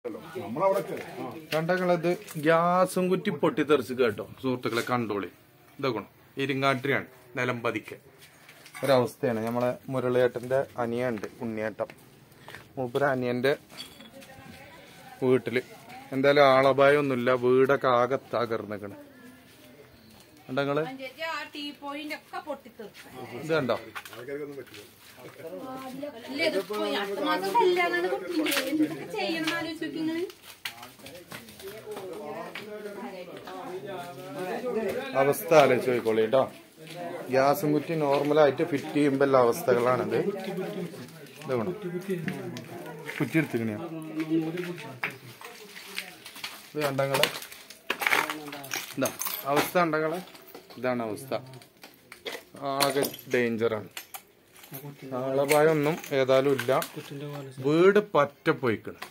കണ്ടങ്ങളത് ഗ്യാസും കുറ്റി പൊട്ടിത്തെറിച്ച് കേട്ടോ സുഹൃത്തുക്കളെ കണ്ടോളി ഇതാക്കണം ഇരിങ്ങാട്ടിരിയാണ് നിലം പതിക്കെ ഒരവസ്ഥയാണ് നമ്മളെ മുരളിയേട്ടന്റെ അനിയുണ്ട് ഉണ്ണിയേട്ടൻ മൂപ്പര അനിയന്റെ വീട്ടില് എന്തായാലും ആളപായം ഒന്നുമില്ല വീടൊക്കെ ആകെ തകർന്നിക്കണ് കണ്ടങ്ങള് ചേച്ചി ആ ടീ പോയിന്റ് ഒക്കെ പൊട്ടിത്തെറിച്ചു ഇത് കണ്ടോ ഇല്ല ഇതിപ്പോ അടുത്ത മാസം കല്യാണമാണ് കുട്ടീന്റെ എന്തൊക്കെ ചെയ്യണം ആലോചിച്ച് നോക്കി നിങ്ങള് അവസ്ഥ ആലോചിച്ച് നോക്കിക്കോളി കേട്ടോ ഗ്യാസും കുറ്റി നോർമലായിട്ട് ഫിറ്റ് ചെയ്യുമ്പോൾ അവസ്ഥകളാണിത് ഇത് വേണം കുറ്റി എടുത്തിക്കണിയാ ഇത് കണ്ടങ്ങളെ ഇതാ അവസ്ഥ കണ്ടങ്ങളെ ഇതാണ് അവസ്ഥ ആകെ ഡേഞ്ചറാണ് ആളപായൊന്നും ഏതായാലും ഇല്ല വീട് പറ്റ പോയിക്കണം